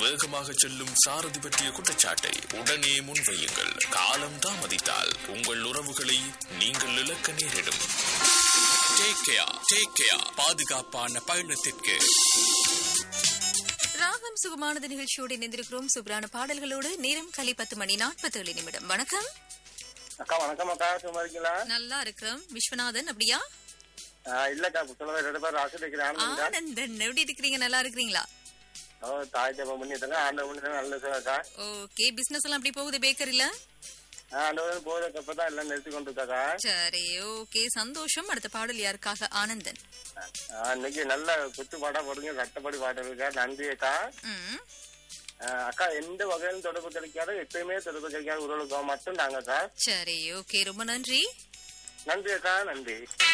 வேகமாக செல்லும் சாரதி பற்றிய குற்றச்சாட்டை உடனே முன்வையுங்கள் காலம் தாமதித்தால் உங்கள் உறவுகளை நீங்கள் இழக்க நேரிடும் டேக் கேர் டேக் கேர் பாதுகாப்பான பயணத்திற்கு ராகம் சுகமானது நிகழ்ச்சியோடு இணைந்திருக்கிறோம் சூப்பரான பாடல்களோடு நேரம் கலி பத்து மணி நாற்பத்தேழு நிமிடம் வணக்கம் அக்கா வணக்கம் அக்கா சும்மா இருக்கீங்களா நல்லா இருக்கிறோம் விஸ்வநாதன் அப்படியா ஆஹ் இல்லக்கா புத்தகம் ரெண்டு பேரும் ஆசிரியர் ஆனந்தன் எப்படி இருக்கிறீங்க நல்லா இருக்கிறீங்களா தாய் ஜபம் பண்ணிட்டாங்க ஆண்டவன் பண்ணிட்டாங்க நல்ல சார்க்கா ஓகே பிசினஸ் எல்லாம் எப்படி போகுது பேக்கரியில ஆண்டவன் போறதுக்கு தான் எல்லாம் நிறுத்தி கொண்டு இருக்காக்கா சரி ஓகே சந்தோஷம் அடுத்த பாடல் யாருக்காக ஆனந்தன் ஆஹ் இன்னைக்கு நல்ல குத்து பாடா போடுங்க கட்டப்படி பாட்டு இருக்கா நன்றி அக்கா ம் ஆஹ் அக்கா எந்த வகையிலும் தொடர்பு கிடைக்காத எப்பயுமே தொடர்பு கிடைக்காத உறவுகளுக்கு மட்டும் நாங்க அக்கா சரி ஓகே ரொம்ப நன்றி நன்றி அக்கா நன்றி